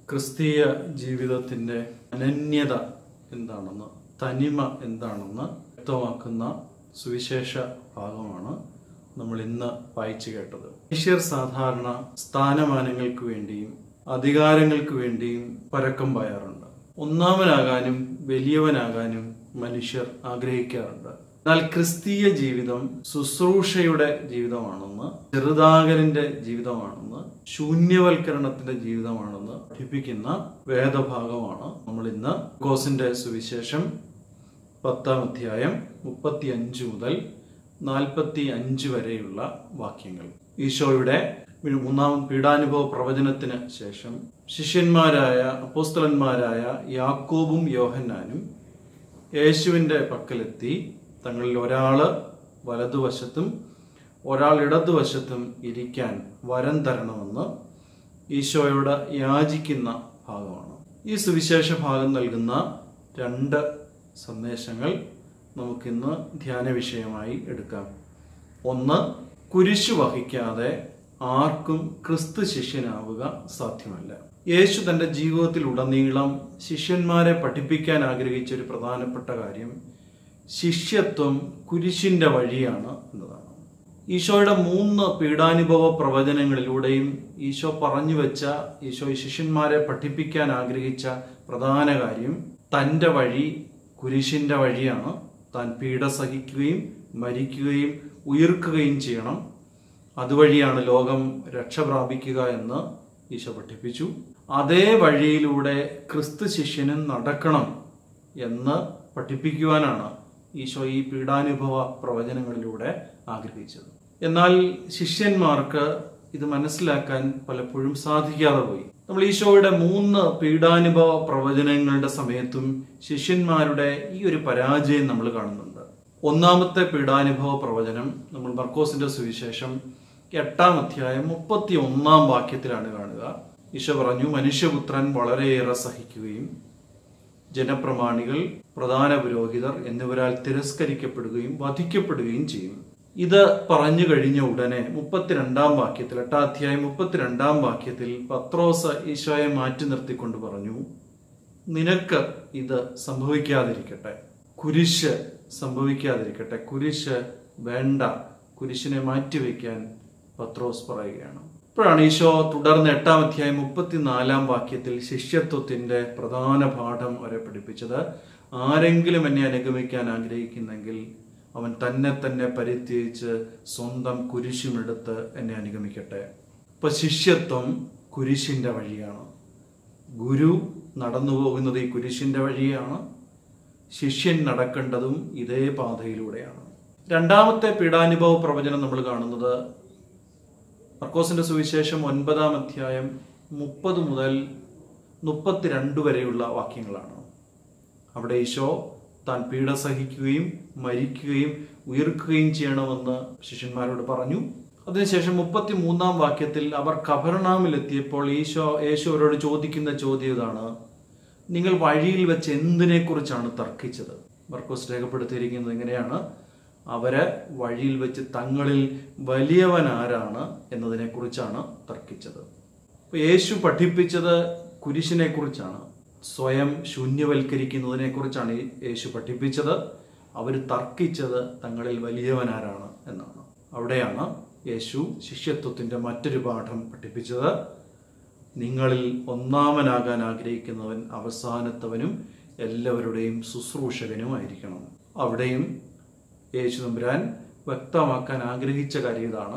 ക്രിസ്തീയ ജീവിതത്തിൻ്റെ അനന്യത എന്താണെന്ന് തനിമ എന്താണെന്ന് വ്യക്തമാക്കുന്ന സുവിശേഷ ഭാഗമാണ് നമ്മൾ ഇന്ന് വായിച്ചു കേട്ടത് മനുഷ്യർ സാധാരണ സ്ഥാനമാനങ്ങൾക്ക് വേണ്ടിയും അധികാരങ്ങൾക്ക് വേണ്ടിയും പരക്കം പായാറുണ്ട് ഒന്നാമനാകാനും വലിയവനാകാനും മനുഷ്യർ ആഗ്രഹിക്കാറുണ്ട് എന്നാൽ ക്രിസ്തീയ ജീവിതം ശുശ്രൂഷയുടെ ജീവിതമാണെന്ന് ചെറുതാകലിന്റെ ജീവിതമാണെന്ന് ശൂന്യവൽക്കരണത്തിന്റെ ജീവിതമാണെന്ന് പഠിപ്പിക്കുന്ന വേദഭാഗമാണ് നമ്മൾ ഇന്ന് ഗോസിന്റെ സുവിശേഷം പത്താം അധ്യായം മുപ്പത്തി അഞ്ച് മുതൽ നാൽപ്പത്തി അഞ്ച് വരെയുള്ള വാക്യങ്ങൾ ഈശോയുടെ മൂന്നാം പീഡാനുഭവ പ്രവചനത്തിന് ശേഷം ശിഷ്യന്മാരായ അപ്പോസ്തലന്മാരായ യാക്കോബും യോഹന്നാനും യേശുവിൻ്റെ പക്കലെത്തി തങ്ങളിൽ ഒരാള് വലതുവശത്തും ഒരാൾ ഇടതുവശത്തും ഇരിക്കാൻ വരം തരണമെന്ന് ഈശോയോട് യാചിക്കുന്ന ഭാഗമാണ് ഈ സുവിശേഷ ഭാഗം നൽകുന്ന രണ്ട് സന്ദേശങ്ങൾ നമുക്കിന്ന് ധ്യാന വിഷയമായി എടുക്കാം ഒന്ന് കുരിശു വഹിക്കാതെ ആർക്കും ക്രിസ്തു ശിഷ്യനാവുക സാധ്യമല്ല യേശു തന്റെ ജീവിതത്തിൽ ഉടനീളം ശിഷ്യന്മാരെ പഠിപ്പിക്കാൻ ആഗ്രഹിച്ച ഒരു പ്രധാനപ്പെട്ട കാര്യം ശിഷ്യത്വം കുരിശിന്റെ വഴിയാണ് എന്നതാണ് ഈശോയുടെ മൂന്ന് പീഡാനുഭവ പ്രവചനങ്ങളിലൂടെയും ഈശോ പറഞ്ഞു വെച്ച ഈശോ ഈ ശിഷ്യന്മാരെ പഠിപ്പിക്കാൻ ആഗ്രഹിച്ച പ്രധാന കാര്യം തൻ്റെ വഴി കുരിശിന്റെ വഴിയാണ് താൻ പീഡ സഹിക്കുകയും മരിക്കുകയും ഉയർക്കുകയും ചെയ്യണം അതുവഴിയാണ് ലോകം രക്ഷ പ്രാപിക്കുക എന്ന് ഈശോ പഠിപ്പിച്ചു അതേ വഴിയിലൂടെ ക്രിസ്തു ശിഷ്യനും നടക്കണം എന്ന് പഠിപ്പിക്കുവാനാണ് ഈശോ ഈ പീഡാനുഭവ പ്രവചനങ്ങളിലൂടെ ആഗ്രഹിച്ചത് എന്നാൽ ശിഷ്യന്മാർക്ക് ഇത് മനസ്സിലാക്കാൻ പലപ്പോഴും സാധിക്കാതെ പോയി നമ്മൾ ഈശോയുടെ മൂന്ന് പീഡാനുഭവ പ്രവചനങ്ങളുടെ സമയത്തും ശിഷ്യന്മാരുടെ ഈ ഒരു പരാജയം നമ്മൾ കാണുന്നുണ്ട് ഒന്നാമത്തെ പീഡാനുഭവ പ്രവചനം നമ്മൾ മർക്കോസിന്റെ സുവിശേഷം എട്ടാം അധ്യായം മുപ്പത്തി ഒന്നാം വാക്യത്തിലാണ് കാണുക ഈശോ പറഞ്ഞു മനുഷ്യപുത്രൻ വളരെയേറെ സഹിക്കുകയും ജനപ്രമാണികൾ പ്രധാന പുരോഹിതർ എന്നിവരാൽ തിരസ്കരിക്കപ്പെടുകയും വധിക്കപ്പെടുകയും ചെയ്യും ഇത് പറഞ്ഞു കഴിഞ്ഞ ഉടനെ മുപ്പത്തിരണ്ടാം വാക്യത്തിൽ എട്ടാം അധ്യായം മുപ്പത്തിരണ്ടാം വാക്യത്തിൽ പത്രോസ് ഈശോയെ മാറ്റി നിർത്തിക്കൊണ്ട് പറഞ്ഞു നിനക്ക് ഇത് സംഭവിക്കാതിരിക്കട്ടെ കുരിശ് സംഭവിക്കാതിരിക്കട്ടെ കുരിശ് വേണ്ട കുരിശിനെ മാറ്റിവെക്കാൻ പത്രോസ് പറയുകയാണ് ഇപ്പോഴാണ് ഈശോ തുടർന്ന് എട്ടാം അധ്യായം മുപ്പത്തിനാലാം വാക്യത്തിൽ ശിഷ്യത്വത്തിന്റെ പ്രധാന പാഠം അവരെ പഠിപ്പിച്ചത് ആരെങ്കിലും എന്നെ അനുഗമിക്കാൻ ആഗ്രഹിക്കുന്നെങ്കിൽ അവൻ തന്നെ തന്നെ പരിത്യജിച്ച് സ്വന്തം കുരിശുമെടുത്ത് എന്നെ അനുഗമിക്കട്ടെ ഇപ്പൊ ശിഷ്യത്വം കുരിശിന്റെ വഴിയാണ് ഗുരു നടന്നു പോകുന്നത് ഈ കുരിശിന്റെ വഴിയാണ് ശിഷ്യൻ നടക്കേണ്ടതും ഇതേ പാതയിലൂടെയാണ് രണ്ടാമത്തെ പീഡാനുഭവ പ്രവചനം നമ്മൾ കാണുന്നത് മർക്കോസിന്റെ സുവിശേഷം ഒൻപതാം അധ്യായം മുപ്പത് മുതൽ മുപ്പത്തിരണ്ട് വരെയുള്ള വാക്യങ്ങളാണ് അവിടെ ഈശോ താൻ പീഡ സഹിക്കുകയും മരിക്കുകയും ഉയർക്കുകയും ചെയ്യണമെന്ന് ശിഷ്യന്മാരോട് പറഞ്ഞു അതിനുശേഷം മുപ്പത്തി മൂന്നാം വാക്യത്തിൽ അവർ കബർണാമിലെത്തിയപ്പോൾ ഈശോ യേശു അവരോട് ചോദിക്കുന്ന ചോദ്യം ഇതാണ് നിങ്ങൾ വഴിയിൽ വെച്ച് എന്തിനെ കുറിച്ചാണ് തർക്കിച്ചത് മർക്കോസ് രേഖപ്പെടുത്തിയിരിക്കുന്നത് എങ്ങനെയാണ് അവര് വഴിയിൽ വെച്ച് തങ്ങളിൽ വലിയവൻ ആരാണ് എന്നതിനെ കുറിച്ചാണ് തർക്കിച്ചത് അപ്പൊ യേശു പഠിപ്പിച്ചത് കുരിശിനെ കുറിച്ചാണ് സ്വയം ശൂന്യവൽക്കരിക്കുന്നതിനെ കുറിച്ചാണ് യേശു പഠിപ്പിച്ചത് അവർ തർക്കിച്ചത് തങ്ങളിൽ വലിയവൻ ആരാണ് എന്നാണ് അവിടെയാണ് യേശു ശിഷ്യത്വത്തിന്റെ മറ്റൊരു പാഠം പഠിപ്പിച്ചത് നിങ്ങളിൽ ഒന്നാമനാകാൻ ആഗ്രഹിക്കുന്നവൻ അവസാനത്തവനും എല്ലാവരുടെയും ശുശ്രൂഷകനുമായിരിക്കണം അവിടെയും യേശു തമ്പുരാൻ വ്യക്തമാക്കാൻ ആഗ്രഹിച്ച കാര്യം ഇതാണ്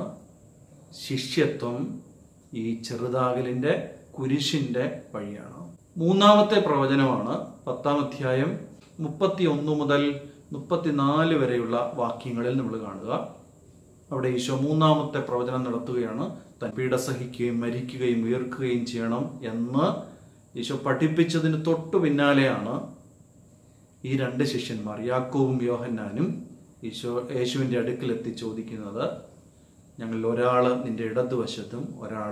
ശിഷ്യത്വം ഈ ചെറുതാകലിന്റെ കുരിശിന്റെ വഴിയാണ് മൂന്നാമത്തെ പ്രവചനമാണ് പത്താം അധ്യായം മുപ്പത്തി ഒന്ന് മുതൽ മുപ്പത്തിനാല് വരെയുള്ള വാക്യങ്ങളിൽ നമ്മൾ കാണുക അവിടെ ഈശോ മൂന്നാമത്തെ പ്രവചനം നടത്തുകയാണ് താൻ പീഡ സഹിക്കുകയും മരിക്കുകയും ഉയർക്കുകയും ചെയ്യണം എന്ന് ഈശോ പഠിപ്പിച്ചതിന് തൊട്ടു പിന്നാലെയാണ് ഈ രണ്ട് ശിഷ്യന്മാർ യാക്കോവും യോഹന്നാനും ഈശോ യേശുവിൻ്റെ അടുക്കിലെത്തി ചോദിക്കുന്നത് ഞങ്ങളിൽ ഒരാൾ നിന്റെ ഇടതുവശത്തും ഒരാൾ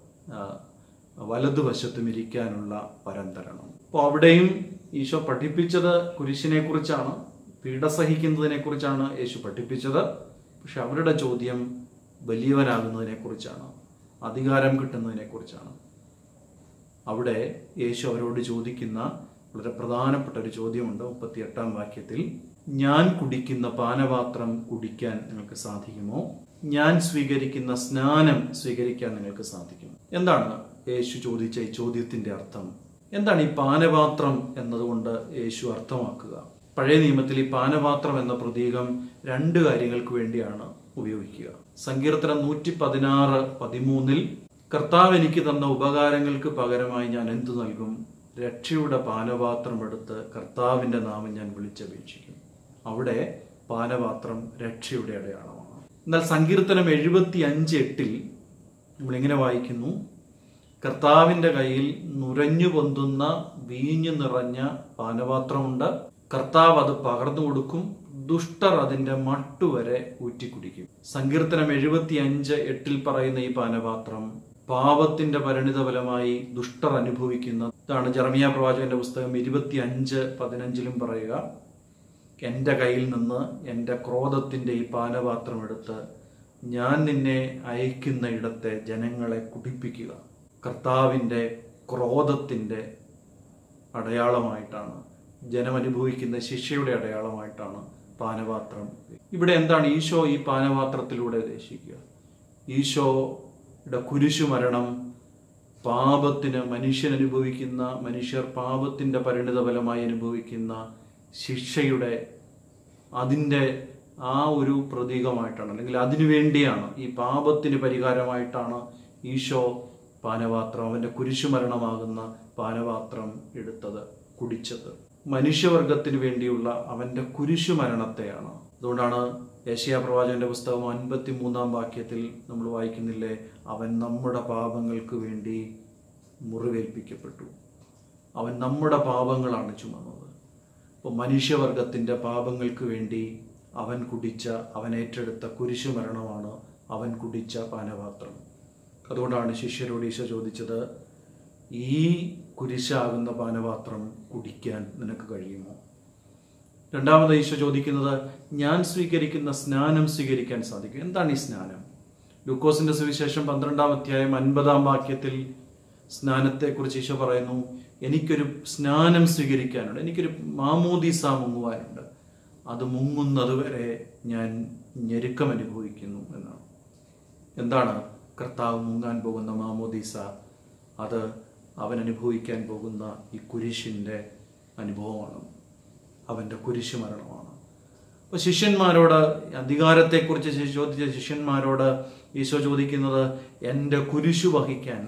വലതുവശത്തും ഇരിക്കാനുള്ള വരം തരണം അപ്പോൾ അവിടെയും ഈശോ പഠിപ്പിച്ചത് കുരിശിനെ കുറിച്ചാണ് പീഡ സഹിക്കുന്നതിനെ കുറിച്ചാണ് യേശു പഠിപ്പിച്ചത് പക്ഷെ അവരുടെ ചോദ്യം വലിയവനാകുന്നതിനെ കുറിച്ചാണ് അധികാരം കിട്ടുന്നതിനെ കുറിച്ചാണ് അവിടെ യേശു അവരോട് ചോദിക്കുന്ന വളരെ പ്രധാനപ്പെട്ട ഒരു ചോദ്യമുണ്ട് മുപ്പത്തി എട്ടാം വാക്യത്തിൽ ഞാൻ കുടിക്കുന്ന പാനപാത്രം കുടിക്കാൻ നിങ്ങൾക്ക് സാധിക്കുമോ ഞാൻ സ്വീകരിക്കുന്ന സ്നാനം സ്വീകരിക്കാൻ നിങ്ങൾക്ക് സാധിക്കുമോ എന്താണ് യേശു ചോദിച്ച ഈ ചോദ്യത്തിന്റെ അർത്ഥം എന്താണ് ഈ പാനപാത്രം എന്നതുകൊണ്ട് യേശു അർത്ഥമാക്കുക പഴയ നിയമത്തിൽ ഈ പാനപാത്രം എന്ന പ്രതീകം രണ്ട് കാര്യങ്ങൾക്ക് വേണ്ടിയാണ് ഉപയോഗിക്കുക സങ്കീർത്തനം നൂറ്റി പതിനാറ് പതിമൂന്നിൽ കർത്താവ് എനിക്ക് തന്ന ഉപകാരങ്ങൾക്ക് പകരമായി ഞാൻ എന്തു നൽകും രക്ഷയുടെ പാനപാത്രം എടുത്ത് കർത്താവിന്റെ നാമം ഞാൻ വിളിച്ചപേക്ഷിക്കും അവിടെ പാനപാത്രം രക്ഷയുടെ അടയാളമാണ് എന്നാൽ സങ്കീർത്തനം എഴുപത്തി അഞ്ച് എട്ടിൽ നമ്മളിങ്ങനെ വായിക്കുന്നു കർത്താവിന്റെ കയ്യിൽ നുരഞ്ഞു പൊന്തുന്ന വീഞ്ഞു നിറഞ്ഞ പാനപാത്രമുണ്ട് കർത്താവ് അത് പകർന്നു കൊടുക്കും ദുഷ്ടർ അതിന്റെ മട്ടുവരെ ഊറ്റിക്കുടിക്കും സങ്കീർത്തനം എഴുപത്തി അഞ്ച് എട്ടിൽ പറയുന്ന ഈ പാനപാത്രം പാപത്തിന്റെ പരിണിത ഫലമായി ദുഷ്ടർ അനുഭവിക്കുന്ന ഇതാണ് ജർമിയ പ്രവാചകന്റെ പുസ്തകം ഇരുപത്തി അഞ്ച് പതിനഞ്ചിലും പറയുക എൻ്റെ കയ്യിൽ നിന്ന് എൻ്റെ ക്രോധത്തിന്റെ ഈ പാനപാത്രം എടുത്ത് ഞാൻ നിന്നെ അയക്കുന്ന ഇടത്തെ ജനങ്ങളെ കുടിപ്പിക്കുക കർത്താവിൻ്റെ ക്രോധത്തിൻ്റെ അടയാളമായിട്ടാണ് ജനം അനുഭവിക്കുന്ന ശിക്ഷയുടെ അടയാളമായിട്ടാണ് പാനപാത്രം ഇവിടെ എന്താണ് ഈശോ ഈ പാനപാത്രത്തിലൂടെ ഉദ്ദേശിക്കുക ഈശോയുടെ കുരിശു മരണം പാപത്തിന് മനുഷ്യൻ അനുഭവിക്കുന്ന മനുഷ്യർ പാപത്തിന്റെ പരിണിത ഫലമായി അനുഭവിക്കുന്ന ശിക്ഷയുടെ അതിൻ്റെ ആ ഒരു പ്രതീകമായിട്ടാണ് അല്ലെങ്കിൽ അതിനു വേണ്ടിയാണ് ഈ പാപത്തിന് പരിഹാരമായിട്ടാണ് ഈശോ പാനപാത്രം അവന്റെ കുരിശുമരണമാകുന്ന പാനപാത്രം എടുത്തത് കുടിച്ചത് മനുഷ്യവർഗത്തിന് വേണ്ടിയുള്ള അവന്റെ കുരിശുമരണത്തെയാണ് അതുകൊണ്ടാണ് യേശയ പ്രവാചകന്റെ പുസ്തകം അൻപത്തി മൂന്നാം വാക്യത്തിൽ നമ്മൾ വായിക്കുന്നില്ലേ അവൻ നമ്മുടെ പാപങ്ങൾക്ക് വേണ്ടി മുറിവേൽപ്പിക്കപ്പെട്ടു അവൻ നമ്മുടെ പാപങ്ങളാണ് ചുമന്നത് അപ്പോൾ മനുഷ്യവർഗത്തിന്റെ പാപങ്ങൾക്ക് വേണ്ടി അവൻ കുടിച്ച അവൻ ഏറ്റെടുത്ത കുരിശുമരണമാണ് അവൻ കുടിച്ച പാനപാത്രം അതുകൊണ്ടാണ് ശിഷ്യരോട് ഈശോ ചോദിച്ചത് ഈ കുരിശാകുന്ന പാനപാത്രം കുടിക്കാൻ നിനക്ക് കഴിയുമോ രണ്ടാമത് ഈശോ ചോദിക്കുന്നത് ഞാൻ സ്വീകരിക്കുന്ന സ്നാനം സ്വീകരിക്കാൻ സാധിക്കും എന്താണ് ഈ സ്നാനം ലൂക്കോസിന്റെ സുവിശേഷം പന്ത്രണ്ടാം അധ്യായം അൻപതാം വാക്യത്തിൽ സ്നാനത്തെക്കുറിച്ച് ഈശോ പറയുന്നു എനിക്കൊരു സ്നാനം സ്വീകരിക്കാനുണ്ട് എനിക്കൊരു മാമോദീസ മുങ്ങുവാനുണ്ട് അത് മുങ്ങുന്നത് വരെ ഞാൻ ഞെരുക്കം അനുഭവിക്കുന്നു എന്നാണ് എന്താണ് കർത്താവ് മുങ്ങാൻ പോകുന്ന മാമോദീസ അത് അവൻ അനുഭവിക്കാൻ പോകുന്ന ഈ കുരിശിൻ്റെ അനുഭവമാണ് അവൻ്റെ കുരിശ് മരണമാണ് അപ്പോൾ ശിഷ്യന്മാരോട് അധികാരത്തെക്കുറിച്ച് ശി- ചോദിച്ച ശിഷ്യന്മാരോട് ഈശോ ചോദിക്കുന്നത് എൻ്റെ കുരിശു വഹിക്കാൻ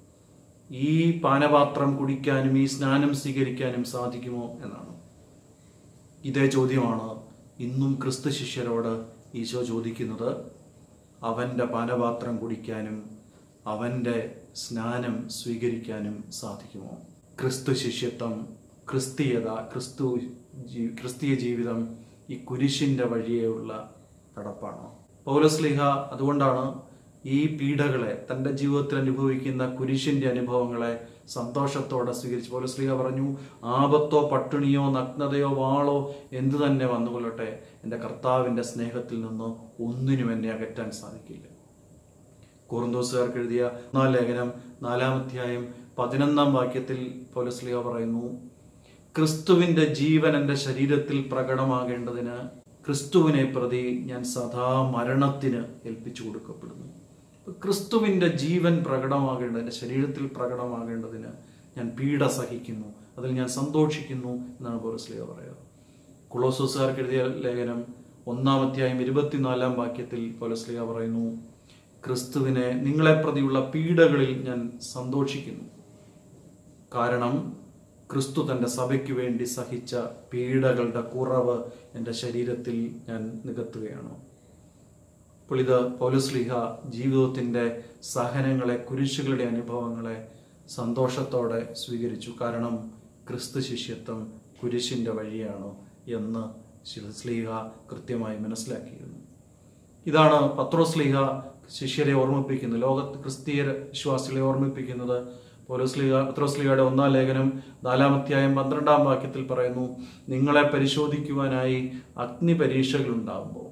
ഈ പാനപാത്രം കുടിക്കാനും ഈ സ്നാനം സ്വീകരിക്കാനും സാധിക്കുമോ എന്നാണ് ഇതേ ചോദ്യമാണ് ഇന്നും ക്രിസ്തു ശിഷ്യരോട് ഈശോ ചോദിക്കുന്നത് അവൻ്റെ പാനപാത്രം കുടിക്കാനും അവൻ്റെ സ്നാനം സ്വീകരിക്കാനും സാധിക്കുമോ ക്രിസ്തു ശിഷ്യത്വം ക്രിസ്തീയത ക്രിസ്തു ജീ- ക്രിസ്തീയ ജീവിതം ഈ കുരിശിൻ്റെ വഴിയുള്ള നടപ്പാണ് പൗലസ്ലിഹ അതുകൊണ്ടാണ് ഈ പീഡകളെ തൻ്റെ ജീവിതത്തിൽ അനുഭവിക്കുന്ന കുരിശിൻ്റെ അനുഭവങ്ങളെ സന്തോഷത്തോടെ സ്വീകരിച്ചു പൗലസ്ലിഹ പറഞ്ഞു ആപത്തോ പട്ടിണിയോ നഗ്നതയോ വാളോ എന്തു തന്നെ വന്നുകൊള്ളട്ടെ എൻ്റെ കർത്താവിൻ്റെ സ്നേഹത്തിൽ നിന്ന് ഒന്നിനും എന്നെ അകറ്റാൻ സാധിക്കില്ല കോറിന്തോസുകാർക്ക് എഴുതിയ ഒന്നാം ലേഖനം നാലാം അധ്യായം പതിനൊന്നാം വാക്യത്തിൽ പൗലസ്ലിഹ പറയുന്നു ക്രിസ്തുവിന്റെ ജീവൻ എൻ്റെ ശരീരത്തിൽ പ്രകടമാകേണ്ടതിന് ക്രിസ്തുവിനെ പ്രതി ഞാൻ സദാ മരണത്തിന് ഏൽപ്പിച്ചു കൊടുക്കപ്പെടുന്നു അപ്പൊ ക്രിസ്തുവിന്റെ ജീവൻ പ്രകടമാകേണ്ടത് എൻ്റെ ശരീരത്തിൽ പ്രകടമാകേണ്ടതിന് ഞാൻ പീഡ സഹിക്കുന്നു അതിൽ ഞാൻ സന്തോഷിക്കുന്നു എന്നാണ് പൗലസ്ലിഹ പറയുക കുളോസോസുകാർക്ക് എഴുതിയ ലേഖനം ഒന്നാം അധ്യായം ഇരുപത്തിനാലാം വാക്യത്തിൽ പൗലസ്ലിഹ പറയുന്നു ക്രിസ്തുവിനെ നിങ്ങളെ പ്രതിയുള്ള പീഡകളിൽ ഞാൻ സന്തോഷിക്കുന്നു കാരണം ക്രിസ്തു തൻ്റെ സഭയ്ക്ക് വേണ്ടി സഹിച്ച പീഡകളുടെ കുറവ് എൻ്റെ ശരീരത്തിൽ ഞാൻ നികത്തുകയാണ് അപ്പോൾ ഇത് പൗലസ്ലിഹ ജീവിതത്തിൻ്റെ സഹനങ്ങളെ കുരിശുകളുടെ അനുഭവങ്ങളെ സന്തോഷത്തോടെ സ്വീകരിച്ചു കാരണം ക്രിസ്തു ശിഷ്യത്വം കുരിശിൻ്റെ വഴിയാണ് എന്ന് സ്ലീഹ കൃത്യമായി മനസ്സിലാക്കിയിരുന്നു ഇതാണ് പത്രോസ്ലിഹ ശിഷ്യരെ ഓർമ്മിപ്പിക്കുന്നത് ലോകത്ത് ക്രിസ്തീയ വിശ്വാസികളെ ഓർമ്മിപ്പിക്കുന്നത് പൗലോസ്ലിഹ പത്രോസ്ലിഹയുടെ ഒന്നാം ലേഖനം നാലാമധ്യായം പന്ത്രണ്ടാം വാക്യത്തിൽ പറയുന്നു നിങ്ങളെ പരിശോധിക്കുവാനായി അഗ്നി പരീക്ഷകൾ ഉണ്ടാകുമ്പോൾ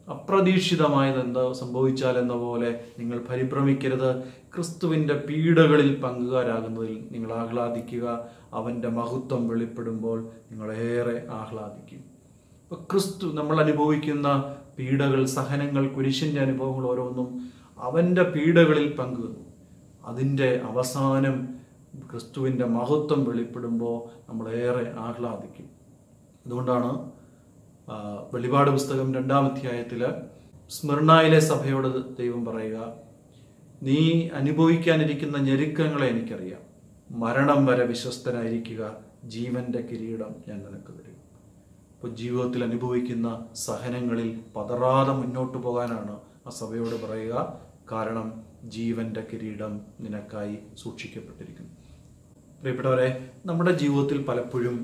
അപ്രതീക്ഷിതമായത് എന്താ സംഭവിച്ചാൽ എന്ന പോലെ നിങ്ങൾ പരിഭ്രമിക്കരുത് ക്രിസ്തുവിൻ്റെ പീഡകളിൽ പങ്കുകാരാകുന്നതിൽ നിങ്ങൾ ആഹ്ലാദിക്കുക അവൻ്റെ മഹത്വം വെളിപ്പെടുമ്പോൾ നിങ്ങളേറെ ആഹ്ലാദിക്കും ഇപ്പൊ ക്രിസ്തു നമ്മൾ അനുഭവിക്കുന്ന പീഡകൾ സഹനങ്ങൾ കുരിശിൻ്റെ അനുഭവങ്ങൾ ഓരോന്നും അവൻ്റെ പീഡകളിൽ പങ്കുവന്നു അതിൻ്റെ അവസാനം ക്രിസ്തുവിൻ്റെ മഹത്വം വെളിപ്പെടുമ്പോൾ നമ്മളേറെ ആഹ്ലാദിക്കും അതുകൊണ്ടാണ് ആ, വെളിപാട് പുസ്തകം രണ്ടാം അധ്യായത്തിൽ സ്മിർണായിലെ സഭയോട് ദൈവം പറയുക നീ അനുഭവിക്കാനിരിക്കുന്ന ഞെരുക്കങ്ങളെ എനിക്കറിയാം മരണം വരെ വിശ്വസ്തനായിരിക്കുക ജീവന്റെ കിരീടം ഞാൻ നിനക്ക് തരും ഇപ്പോൾ ജീവിതത്തിൽ അനുഭവിക്കുന്ന സഹനങ്ങളിൽ പതറാതെ മുന്നോട്ട് പോകാനാണ് ആ സഭയോട് പറയുക കാരണം ജീവന്റെ കിരീടം നിനക്കായി സൂക്ഷിക്കപ്പെട്ടിരിക്കുന്നു പ്രിയപ്പെട്ടവരെ നമ്മുടെ ജീവിതത്തിൽ പലപ്പോഴും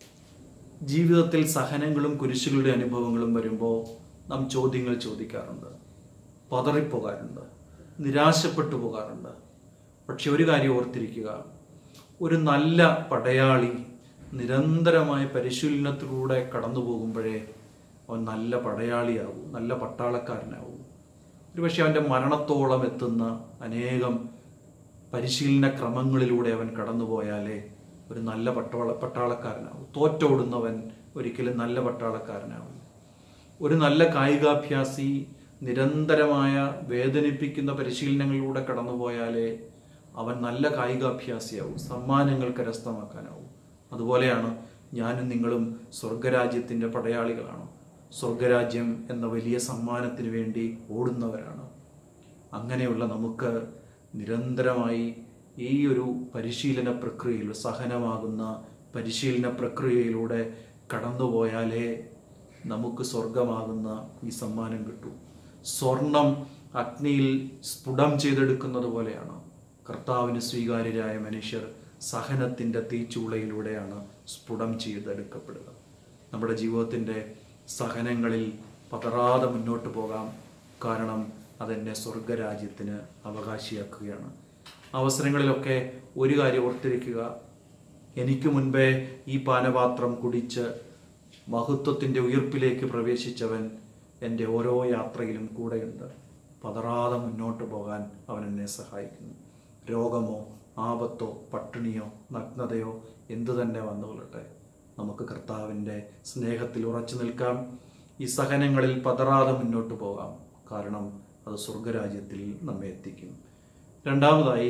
ജീവിതത്തിൽ സഹനങ്ങളും കുരിശുകളുടെ അനുഭവങ്ങളും വരുമ്പോൾ നാം ചോദ്യങ്ങൾ ചോദിക്കാറുണ്ട് പതറിപ്പോകാറുണ്ട് നിരാശപ്പെട്ടു പോകാറുണ്ട് പക്ഷെ ഒരു കാര്യം ഓർത്തിരിക്കുക ഒരു നല്ല പടയാളി നിരന്തരമായ പരിശീലനത്തിലൂടെ കടന്നു പോകുമ്പോഴേ അവൻ നല്ല പടയാളിയാവും നല്ല പട്ടാളക്കാരനാവും ഒരുപക്ഷെ അവൻ്റെ മരണത്തോളം എത്തുന്ന അനേകം പരിശീലന ക്രമങ്ങളിലൂടെ അവൻ കടന്നുപോയാലേ ഒരു നല്ല പട്ടാള പട്ടാളക്കാരനാവും തോറ്റോടുന്നവൻ ഒരിക്കലും നല്ല പട്ടാളക്കാരനാവും ഒരു നല്ല കായികാഭ്യാസി നിരന്തരമായ വേദനിപ്പിക്കുന്ന പരിശീലനങ്ങളിലൂടെ കടന്നുപോയാലേ അവൻ നല്ല കായികാഭ്യാസിയാവും സമ്മാനങ്ങൾ കരസ്ഥമാക്കാനാവും അതുപോലെയാണ് ഞാനും നിങ്ങളും സ്വർഗരാജ്യത്തിൻ്റെ പടയാളികളാണ് സ്വർഗരാജ്യം എന്ന വലിയ സമ്മാനത്തിന് വേണ്ടി ഓടുന്നവരാണ് അങ്ങനെയുള്ള നമുക്ക് നിരന്തരമായി ഈ ഒരു പരിശീലന പ്രക്രിയയിൽ സഹനമാകുന്ന പരിശീലന പ്രക്രിയയിലൂടെ കടന്നുപോയാലേ നമുക്ക് സ്വർഗമാകുന്ന ഈ സമ്മാനം കിട്ടൂ സ്വർണം അഗ്നിയിൽ സ്ഫുടം ചെയ്തെടുക്കുന്നത് പോലെയാണ് കർത്താവിന് സ്വീകാര്യരായ മനുഷ്യർ സഹനത്തിൻ്റെ തീച്ചൂളയിലൂടെയാണ് സ്ഫുടം ചെയ്തെടുക്കപ്പെടുക നമ്മുടെ ജീവിതത്തിൻ്റെ സഹനങ്ങളിൽ പതറാതെ മുന്നോട്ട് പോകാം കാരണം അതെന്നെ സ്വർഗരാജ്യത്തിന് അവകാശിയാക്കുകയാണ് അവസരങ്ങളിലൊക്കെ ഒരു കാര്യം ഓർത്തിരിക്കുക എനിക്ക് മുൻപേ ഈ പാനപാത്രം കുടിച്ച് മഹത്വത്തിൻ്റെ ഉയർപ്പിലേക്ക് പ്രവേശിച്ചവൻ എൻ്റെ ഓരോ യാത്രയിലും കൂടെയുണ്ട് പതറാതെ മുന്നോട്ട് പോകാൻ അവൻ എന്നെ സഹായിക്കുന്നു രോഗമോ ആപത്തോ പട്ടിണിയോ നഗ്നതയോ എന്തു തന്നെ വന്നുകൊള്ളട്ടെ നമുക്ക് കർത്താവിൻ്റെ സ്നേഹത്തിൽ ഉറച്ചു നിൽക്കാം ഈ സഹനങ്ങളിൽ പതറാതെ മുന്നോട്ട് പോകാം കാരണം അത് സ്വർഗരാജ്യത്തിൽ നമ്മെ എത്തിക്കും രണ്ടാമതായി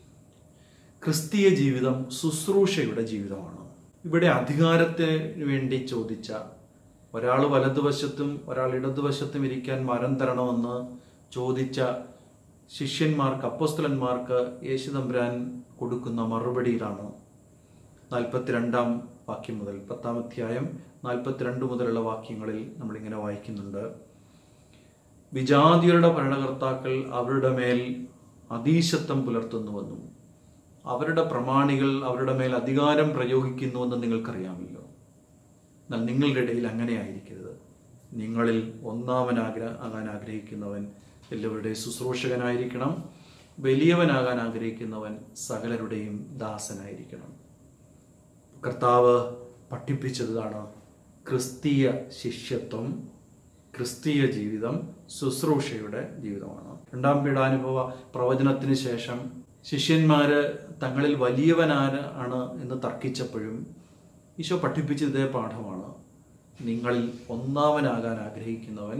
ക്രിസ്തീയ ജീവിതം ശുശ്രൂഷയുടെ ജീവിതമാണ് ഇവിടെ അധികാരത്തിന് വേണ്ടി ചോദിച്ച ഒരാൾ വലതുവശത്തും ഒരാൾ ഇടതുവശത്തും ഇരിക്കാൻ മരം തരണമെന്ന് ചോദിച്ച ശിഷ്യന്മാർക്ക് അപ്പോസ്തലന്മാർക്ക് യേശുതമ്പുരാൻ കൊടുക്കുന്ന മറുപടിയിലാണ് നാൽപ്പത്തിരണ്ടാം വാക്യം മുതൽ പത്താം അധ്യായം നാൽപ്പത്തിരണ്ട് മുതലുള്ള വാക്യങ്ങളിൽ നമ്മളിങ്ങനെ വായിക്കുന്നുണ്ട് വിജാതിയരുടെ ഭരണകർത്താക്കൾ അവരുടെ മേൽ അതീശത്വം പുലർത്തുന്നുവെന്നും അവരുടെ പ്രമാണികൾ അവരുടെ മേൽ അധികാരം പ്രയോഗിക്കുന്നുവെന്ന് നിങ്ങൾക്കറിയാമല്ലോ എന്നാൽ നിങ്ങളുടെ ഇടയിൽ അങ്ങനെ ആയിരിക്കരുത് നിങ്ങളിൽ ഒന്നാമനാഗ്ര ആകാൻ ആഗ്രഹിക്കുന്നവൻ എല്ലാവരുടെയും ശുശ്രൂഷകനായിരിക്കണം വലിയവനാകാൻ ആഗ്രഹിക്കുന്നവൻ സകലരുടെയും ദാസനായിരിക്കണം കർത്താവ് പഠിപ്പിച്ചതാണ് ക്രിസ്തീയ ശിഷ്യത്വം ക്രിസ്തീയ ജീവിതം ശുശ്രൂഷയുടെ ജീവിതമാണ് രണ്ടാം പീഡാനുഭവ പ്രവചനത്തിന് ശേഷം ശിഷ്യന്മാര് തങ്ങളിൽ വലിയവനാര് ആണ് എന്ന് തർക്കിച്ചപ്പോഴും ഈശോ പഠിപ്പിച്ച ഇതേ പാഠമാണ് നിങ്ങളിൽ ഒന്നാമനാകാൻ ആഗ്രഹിക്കുന്നവൻ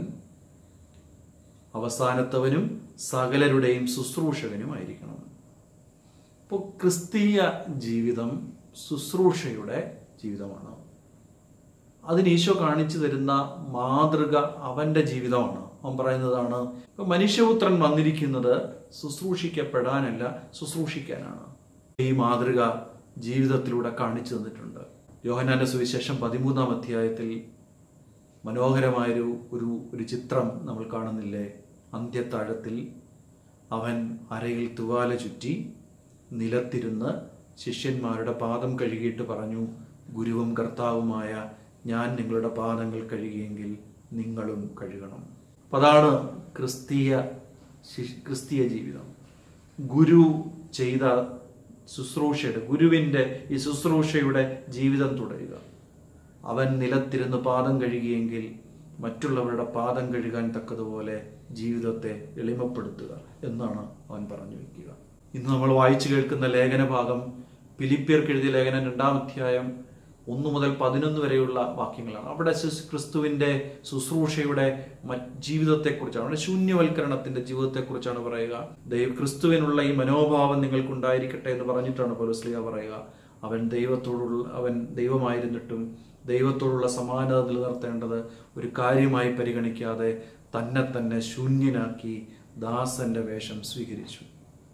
അവസാനത്തവനും സകലരുടെയും ശുശ്രൂഷകനുമായിരിക്കണം ഇപ്പോൾ ക്രിസ്തീയ ജീവിതം ശുശ്രൂഷയുടെ ജീവിതമാണ് അതിന് ഈശോ കാണിച്ചു തരുന്ന മാതൃക അവന്റെ ജീവിതമാണ് അവൻ പറയുന്നതാണ് ഇപ്പൊ മനുഷ്യപുത്രൻ വന്നിരിക്കുന്നത് ശുശ്രൂഷിക്കപ്പെടാനല്ല ശുശ്രൂഷിക്കാനാണ് ഈ മാതൃക ജീവിതത്തിലൂടെ കാണിച്ചു തന്നിട്ടുണ്ട് യോഹനാന്റെ സുവിശേഷം പതിമൂന്നാം അധ്യായത്തിൽ മനോഹരമായൊരു ഒരു ഒരു ചിത്രം നമ്മൾ കാണുന്നില്ലേ അന്ത്യത്താഴത്തിൽ അവൻ അരയിൽ തുവാല ചുറ്റി നിലത്തിരുന്ന് ശിഷ്യന്മാരുടെ പാദം കഴുകിയിട്ട് പറഞ്ഞു ഗുരുവും കർത്താവുമായ ഞാൻ നിങ്ങളുടെ പാദങ്ങൾ കഴുകിയെങ്കിൽ നിങ്ങളും കഴുകണം അപ്പം അതാണ് ക്രിസ്തീയ ശി- ക്രിസ്തീയ ജീവിതം ഗുരു ചെയ്ത ശുശ്രൂഷയുടെ ഗുരുവിൻ്റെ ഈ ശുശ്രൂഷയുടെ ജീവിതം തുടരുക അവൻ നിലത്തിരുന്ന് പാദം കഴുകിയെങ്കിൽ മറ്റുള്ളവരുടെ പാദം കഴുകാൻ തക്കതുപോലെ ജീവിതത്തെ എളിമപ്പെടുത്തുക എന്നാണ് അവൻ പറഞ്ഞു വയ്ക്കുക ഇന്ന് നമ്മൾ വായിച്ചു കേൾക്കുന്ന ലേഖന ഭാഗം ഫിലിപ്പിയർക്ക് എഴുതിയ ലേഖനം രണ്ടാം അധ്യായം ഒന്ന് മുതൽ പതിനൊന്ന് വരെയുള്ള വാക്യങ്ങളാണ് അവിടെ ശുസ് ക്രിസ്തുവിന്റെ ശുശ്രൂഷയുടെ മറ്റ് ജീവിതത്തെക്കുറിച്ചാണ് അവിടെ ശൂന്യവൽക്കരണത്തിന്റെ ജീവിതത്തെക്കുറിച്ചാണ് പറയുക ദൈവ ക്രിസ്തുവിനുള്ള ഈ മനോഭാവം നിങ്ങൾക്കുണ്ടായിരിക്കട്ടെ എന്ന് പറഞ്ഞിട്ടാണ് പൗലോസ്ലിയ പറയുക അവൻ ദൈവത്തോടുള്ള അവൻ ദൈവമായിരുന്നിട്ടും ദൈവത്തോടുള്ള സമാനത നിലനിർത്തേണ്ടത് ഒരു കാര്യമായി പരിഗണിക്കാതെ തന്നെ തന്നെ ശൂന്യനാക്കി ദാസന്റെ വേഷം സ്വീകരിച്ചു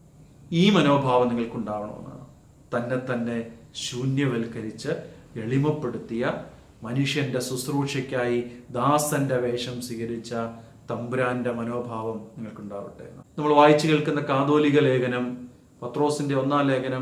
ഈ മനോഭാവം നിങ്ങൾക്കുണ്ടാവണമെന്നാണ് തന്നെ തന്നെ ശൂന്യവൽക്കരിച്ച് എളിമപ്പെടുത്തിയ മനുഷ്യന്റെ ശുശ്രൂഷയ്ക്കായി ദാസന്റെ വേഷം സ്വീകരിച്ച തമ്പുരാന്റെ മനോഭാവം നിങ്ങൾക്കുണ്ടാവട്ടെ നമ്മൾ വായിച്ചു കേൾക്കുന്ന കാതോലിക ലേഖനം പത്രോസിന്റെ ഒന്നാം ലേഖനം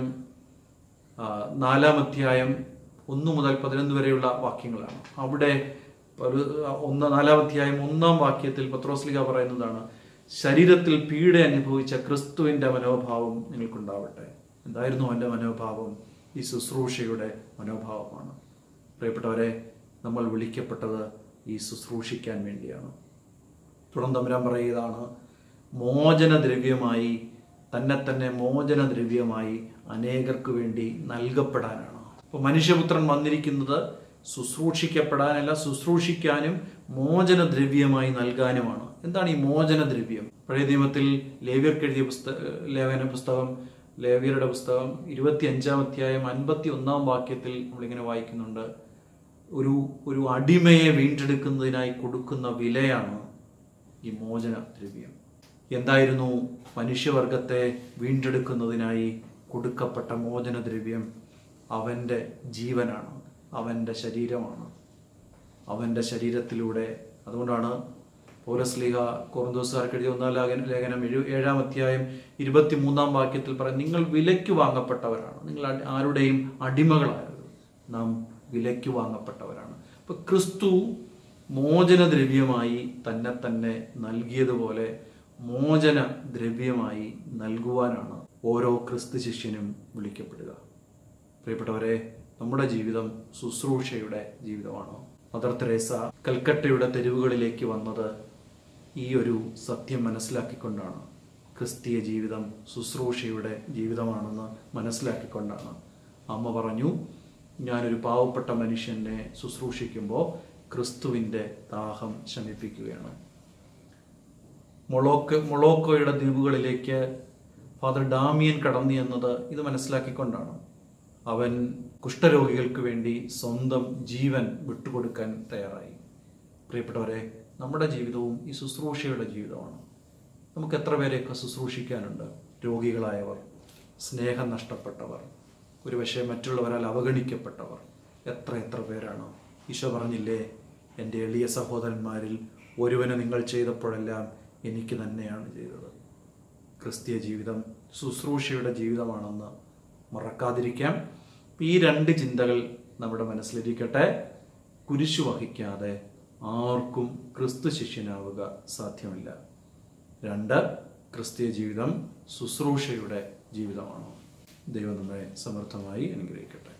ആ, നാലാം അധ്യായം ഒന്ന് മുതൽ പതിനൊന്ന് വരെയുള്ള വാക്യങ്ങളാണ് അവിടെ ഒരു ഒന്ന് നാലാം അധ്യായം ഒന്നാം വാക്യത്തിൽ പത്രോസ്ലിക പറയുന്നതാണ് ശരീരത്തിൽ പീഡ അനുഭവിച്ച ക്രിസ്തുവിന്റെ മനോഭാവം നിങ്ങൾക്കുണ്ടാവട്ടെ എന്തായിരുന്നു അവന്റെ മനോഭാവം ഈ ശുശ്രൂഷയുടെ മനോഭാവമാണ് പ്രിയപ്പെട്ടവരെ നമ്മൾ വിളിക്കപ്പെട്ടത് ഈ ശുശ്രൂഷിക്കാൻ വേണ്ടിയാണ് തുടർന്ന് തമ്പുരാൻ പറയുകയാണ് മോചന ദ്രവ്യമായി തന്നെ തന്നെ മോചന ദ്രവ്യമായി അനേകർക്ക് വേണ്ടി നൽകപ്പെടാനാണ് അപ്പോൾ മനുഷ്യപുത്രൻ വന്നിരിക്കുന്നത് ശുശ്രൂഷിക്കപ്പെടാനല്ല ശുശ്രൂഷിക്കാനും മോചന ദ്രവ്യമായി നൽകാനുമാണ് എന്താണ് ഈ മോചന ദ്രവ്യം പഴയ നിയമത്തിൽ ലേവ്യർക്ക് എഴുതിയ പുസ്തക ലേഖന പുസ്തകം ലേവ്യരുടെ പുസ്തകം ഇരുപത്തി അഞ്ചാം അധ്യായം അൻപത്തി ഒന്നാം വാക്യത്തിൽ നമ്മളിങ്ങനെ വായിക്കുന്നുണ്ട് ഒരു ഒരു അടിമയെ വീണ്ടെടുക്കുന്നതിനായി കൊടുക്കുന്ന വിലയാണ് ഈ മോചന ദ്രവ്യം എന്തായിരുന്നു മനുഷ്യവർഗത്തെ വീണ്ടെടുക്കുന്നതിനായി കൊടുക്കപ്പെട്ട മോചന ദ്രവ്യം അവൻ്റെ ജീവനാണ് അവൻ്റെ ശരീരമാണ് അവൻ്റെ ശരീരത്തിലൂടെ അതുകൊണ്ടാണ് പൗലസ്ലിഹ കോർന്തോസുകാർക്ക് എഴുതിയ ഒന്നാം ലേഖന ലേഖനം എഴു ഏഴാം അധ്യായം ഇരുപത്തി മൂന്നാം വാക്യത്തിൽ പറയും നിങ്ങൾ വിലയ്ക്ക് വാങ്ങപ്പെട്ടവരാണ് നിങ്ങൾ അ- ആരുടെയും അടിമകളായത് നാം വിലയ്ക്ക് വാങ്ങപ്പെട്ടവരാണ് അപ്പൊ ക്രിസ്തു മോചന ദ്രവ്യമായി തന്നെ തന്നെ നൽകിയതുപോലെ മോചന ദ്രവ്യമായി നൽകുവാനാണ് ഓരോ ക്രിസ്തു ശിഷ്യനും വിളിക്കപ്പെടുക പ്രിയപ്പെട്ടവരെ നമ്മുടെ ജീവിതം ശുശ്രൂഷയുടെ ജീവിതമാണ് മദർ തെരേസ കൽക്കട്ടയുടെ തെരുവുകളിലേക്ക് വന്നത് ഈ ഒരു സത്യം മനസ്സിലാക്കിക്കൊണ്ടാണ് ക്രിസ്തീയ ജീവിതം ശുശ്രൂഷയുടെ ജീവിതമാണെന്ന് മനസ്സിലാക്കിക്കൊണ്ടാണ് അമ്മ പറഞ്ഞു ഞാനൊരു പാവപ്പെട്ട മനുഷ്യനെ ശുശ്രൂഷിക്കുമ്പോൾ ക്രിസ്തുവിൻ്റെ ദാഹം ശമിപ്പിക്കുകയാണ് മൊളോക്ക് മൊളോക്കോയുടെ ദ്വീപുകളിലേക്ക് ഫാദർ ഡാമിയൻ കടന്നു എന്നത് ഇത് മനസ്സിലാക്കിക്കൊണ്ടാണ് അവൻ കുഷ്ഠരോഗികൾക്ക് വേണ്ടി സ്വന്തം ജീവൻ വിട്ടുകൊടുക്കാൻ തയ്യാറായി പ്രിയപ്പെട്ടവരെ നമ്മുടെ ജീവിതവും ഈ ശുശ്രൂഷയുടെ ജീവിതമാണ് നമുക്ക് എത്ര പേരെയൊക്കെ ശുശ്രൂഷിക്കാനുണ്ട് രോഗികളായവർ സ്നേഹം നഷ്ടപ്പെട്ടവർ ഒരുപക്ഷെ മറ്റുള്ളവരാൽ അവഗണിക്കപ്പെട്ടവർ എത്ര എത്ര പേരാണ് ഈശോ പറഞ്ഞില്ലേ എൻ്റെ എളിയ സഹോദരന്മാരിൽ ഒരുവനെ നിങ്ങൾ ചെയ്തപ്പോഴെല്ലാം എനിക്ക് തന്നെയാണ് ചെയ്തത് ക്രിസ്തീയ ജീവിതം ശുശ്രൂഷയുടെ ജീവിതമാണെന്ന് മറക്കാതിരിക്കാം ഈ രണ്ട് ചിന്തകൾ നമ്മുടെ മനസ്സിലിരിക്കട്ടെ കുരിശു വഹിക്കാതെ ആർക്കും ക്രിസ്തു ശിഷ്യനാവുക സാധ്യമല്ല രണ്ട് ക്രിസ്തീയ ജീവിതം ശുശ്രൂഷയുടെ ജീവിതമാണ് ദൈവം നമ്മെ സമർത്ഥമായി അനുഗ്രഹിക്കട്ടെ